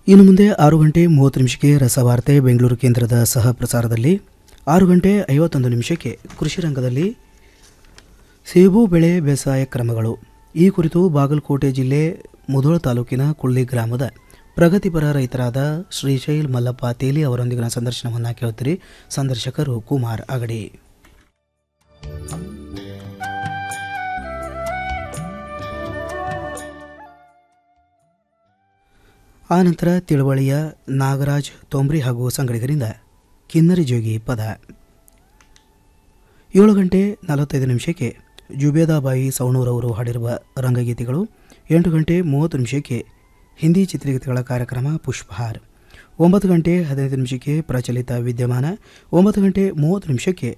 ಇನ್ನು ಮುಂದೆ ಆರು ಗಂಟೆ ಮೂವತ್ತು ನಿಮಿಷಕ್ಕೆ ರಸವಾರ್ತೆ ಬೆಂಗಳೂರು ಕೇಂದ್ರದ ಸಹ ಪ್ರಸಾರದಲ್ಲಿ ಆರು ಗಂಟೆ ಐವತ್ತೊಂದು ನಿಮಿಷಕ್ಕೆ ಕೃಷಿ ರಂಗದಲ್ಲಿ ಸೇಬು ಬೆಳೆ ಬೇಸಾಯ ಕ್ರಮಗಳು ಈ ಕುರಿತು ಬಾಗಲಕೋಟೆ ಜಿಲ್ಲೆ ಮುಧೋಳ ತಾಲೂಕಿನ ಕುಳ್ಳಿ ಗ್ರಾಮದ ಪ್ರಗತಿಪರ ರೈತರಾದ ಶ್ರೀಶೈಲ್ ಮಲ್ಲಪ್ಪ ತೇಲಿ ಅವರೊಂದಿಗಿನ ಸಂದರ್ಶನವನ್ನು ಕೇಳುತ್ತೀರಿ ಸಂದರ್ಶಕರು ಕುಮಾರ್ ಅಗಡಿ ಆನಂತರ ತಿಳುವಳಿಯ ನಾಗರಾಜ್ ತೊಂಬ್ರಿ ಹಾಗೂ ಸಂಗಡಿಗರಿಂದ ಕಿನ್ನರಿ ಜೋಗಿ ಪದ ಏಳು ಗಂಟೆ ನಲವತ್ತೈದು ನಿಮಿಷಕ್ಕೆ ಜುಬೇದಾಬಾಯಿ ಸವಣೂರವರು ಹಾಡಿರುವ ರಂಗಗೀತೆಗಳು ಎಂಟು ಗಂಟೆ ಮೂವತ್ತು ನಿಮಿಷಕ್ಕೆ ಹಿಂದಿ ಚಿತ್ರಗೀತೆಗಳ ಕಾರ್ಯಕ್ರಮ ಪುಷ್ಪಹಾರ್ ಒಂಬತ್ತು ಗಂಟೆ ಹದಿನೈದು ನಿಮಿಷಕ್ಕೆ ಪ್ರಚಲಿತ ವಿದ್ಯಮಾನ ಒಂಬತ್ತು ಗಂಟೆ ಮೂವತ್ತು ನಿಮಿಷಕ್ಕೆ